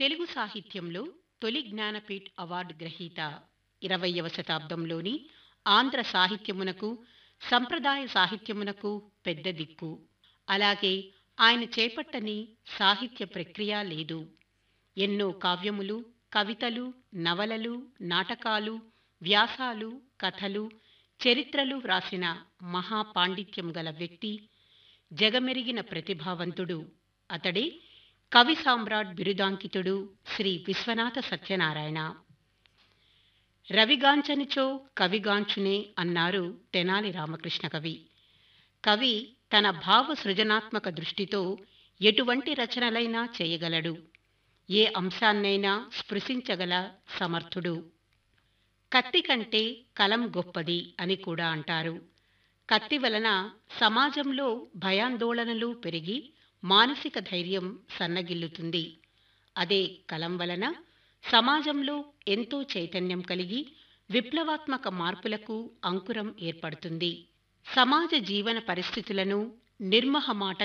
తెలుగు సాహిత్యంలో తొలి జ్ఞానపీఠ్ అవార్డు గ్రహీత ఇరవయవ శతాబ్దంలోని ఆంధ్ర సాహిత్యమునకు సంప్రదాయ సాహిత్యమునకు పెద్ద దిక్కు అలాగే ఆయన చేపట్టని సాహిత్య ప్రక్రియ లేదు ఎన్నో కావ్యములు కవితలు నవలలు నాటకాలు వ్యాసాలు కథలు చరిత్రలు వ్రాసిన మహాపాండిత్యం గల వ్యక్తి జగమెరిగిన ప్రతిభావంతుడు అతడే కవి సామ్రాట్ బిరుదాంకితుడు శ్రీ విశ్వనాథ సత్యనారాయణ రవిగాంచనిచో కవిగాంచునే అన్నారు తెనాలి రామకృష్ణ కవి కవి తన భావ సృజనాత్మక దృష్టితో ఎటువంటి రచనలైనా చేయగలడు ఏ అంశాన్నైనా స్పృశించగల సమర్థుడు కత్తి కంటే కలం గొప్పది అని కూడా అంటారు కత్తి వలన సమాజంలో భయాందోళనలు పెరిగి మానసిక ధైర్యం సన్నగిల్లుతుంది అదే కలం వలన సమాజంలో ఎంతో చైతన్యం కలిగి విప్లవాత్మక మార్పులకు అంకురం ఏర్పడుతుంది సమాజ జీవన పరిస్థితులను నిర్మహమాట